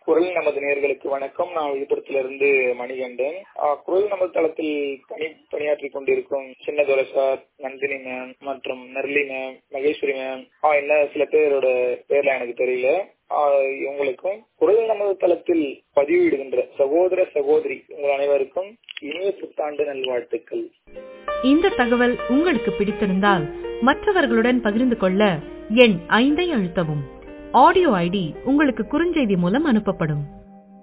குரல் நமது நேர்களுக்கு வணக்கம் நான் விழுப்புரத்திலிருந்து மணிகண்டன் ஆஹ் குரல் நமது தளத்தில் பணி பணியாற்றி கொண்டிருக்கும் சின்னதுரை சார் நந்தினி மேம் மற்றும் நர்லி மேம் மகேஸ்வரி மேம் ஆஹ் என்ன சில பேரோட பேர்ல எனக்கு தெரியல ஆஹ் இவங்களுக்கும் குரல் நமது தளத்தில் பதிவிடுகின்ற சகோதர சகோதரி உங்கள் அனைவருக்கும் இனிய புத்தாண்டு நல்வாழ்த்துக்கள் இந்த தகவல் உங்களுக்கு பிடித்திருந்தால் மற்றவர்களுடன் பகிர்ந்து கொள்ள எண் ஐந்தை அழுத்தவும் ஆடியோ ஐடி உங்களுக்கு குறுஞ்செய்தி மூலம் அனுப்பப்படும்